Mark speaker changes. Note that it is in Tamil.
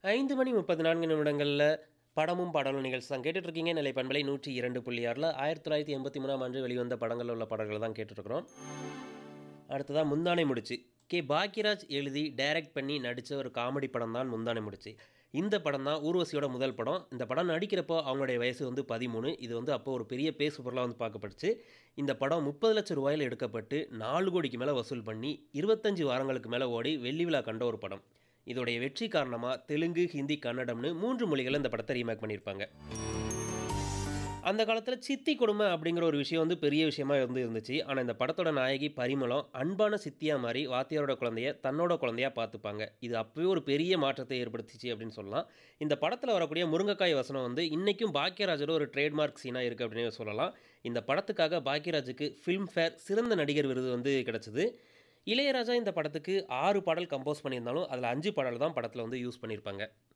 Speaker 1: ஐந்து மணி முப்பத்தி நான்கு நிமிடங்களில் படமும் பாடலும் நிகழ்ச்சி தான் கேட்டுட்டு இருக்கீங்க நிலை பண்பலை நூற்றி இரண்டு புள்ளி ஆறில் ஆயிரத்தி தொள்ளாயிரத்தி எண்பத்தி மூணாம் ஆண்டு வெளிவந்த படங்களில் உள்ள பாடல்களை தான் கேட்டுட்ருக்குறோம் அடுத்ததாக முந்தானை முடிச்சு கே பாக்யராஜ் எழுதி டைரக்ட் பண்ணி நடித்த ஒரு காமெடி படம் தான் முந்தானை முடிச்சு இந்த படம் தான் ஊர்வசியோட முதல் படம் இந்த படம் நடிக்கிறப்போ அவங்களுடைய வயசு வந்து பதிமூணு இது வந்து அப்போ ஒரு பெரிய பேசு பொருளாக வந்து பார்க்கப்பட்டுச்சு இந்த படம் முப்பது லட்சம் ரூபாயில் எடுக்கப்பட்டு நாலு கோடிக்கு மேலே வசூல் பண்ணி இருபத்தஞ்சு வாரங்களுக்கு மேலே ஓடி வெள்ளி விழா கண்ட ஒரு படம் இதோடைய வெற்றி காரணமாக தெலுங்கு ஹிந்தி கன்னடம்னு மூன்று மொழிகளில் இந்த படத்தை ரீமேக் பண்ணியிருப்பாங்க அந்த காலத்தில் சித்தி கொடுமை அப்படிங்கிற ஒரு விஷயம் வந்து பெரிய விஷயமா வந்து இருந்துச்சு ஆனால் இந்த படத்தோட நாயகி பரிமளம் அன்பான சித்தியா மாதிரி வாத்தியாரோட குழந்தைய தன்னோட குழந்தையா பார்த்துப்பாங்க இது அப்பவே ஒரு பெரிய மாற்றத்தை ஏற்படுத்திச்சு அப்படின்னு சொல்லலாம் இந்த படத்தில் வரக்கூடிய முருங்கைக்காய் வசனம் வந்து இன்றைக்கும் பாக்யராஜோட ஒரு ட்ரேட்மார்க் சீனாக இருக்குது அப்படின்னு சொல்லலாம் இந்த படத்துக்காக பாக்யராஜுக்கு ஃபிலிம்ஃபேர் சிறந்த நடிகர் விருது வந்து கிடச்சிது இளையராஜா இந்த படத்துக்கு ஆறு பாடல் கம்போஸ் பண்ணியிருந்தாலும் அதில் அஞ்சு பாடல் தான் படத்தில் வந்து யூஸ் பண்ணியிருப்பாங்க